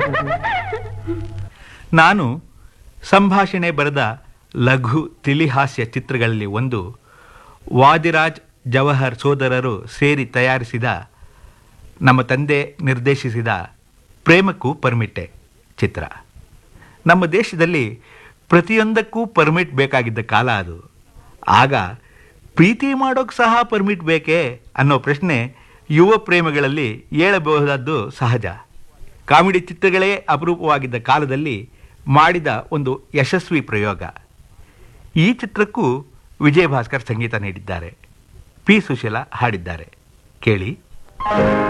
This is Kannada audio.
ನಾನು ಸಂಭಾಷಣೆ ಬರೆದ ಲಘು ತಿಳಿಹಾಸ್ಯ ಚಿತ್ರಗಳಲ್ಲಿ ಒಂದು ವಾದಿರಾಜ್ ಜವಹರ್ ಸೋದರರು ಸೇರಿ ತಯಾರಿಸಿದ ನಮ್ಮ ತಂದೆ ನಿರ್ದೇಶಿಸಿದ ಪ್ರೇಮಕ್ಕೂ ಪರ್ಮಿಟ್ಟೆ ಚಿತ್ರ ನಮ್ಮ ದೇಶದಲ್ಲಿ ಪ್ರತಿಯೊಂದಕ್ಕೂ ಪರ್ಮಿಟ್ ಬೇಕಾಗಿದ್ದ ಕಾಲ ಅದು ಆಗ ಪ್ರೀತಿ ಮಾಡೋಕ್ಕೆ ಸಹ ಪರ್ಮಿಟ್ ಬೇಕೇ ಅನ್ನೋ ಪ್ರಶ್ನೆ ಯುವ ಪ್ರೇಮಿಗಳಲ್ಲಿ ಏಳಬಹುದಾದ್ದು ಸಹಜ ಕಾಮಿಡಿ ಚಿತ್ರಗಳೇ ಅಪರೂಪವಾಗಿದ್ದ ಕಾಲದಲ್ಲಿ ಮಾಡಿದ ಒಂದು ಯಶಸ್ವಿ ಪ್ರಯೋಗ ಈ ಚಿತ್ರಕ್ಕೂ ವಿಜಯ ಭಾಸ್ಕರ್ ಸಂಗೀತ ನೀಡಿದ್ದಾರೆ ಪಿ ಸುಶೀಲಾ ಹಾಡಿದ್ದಾರೆ ಕೇಳಿ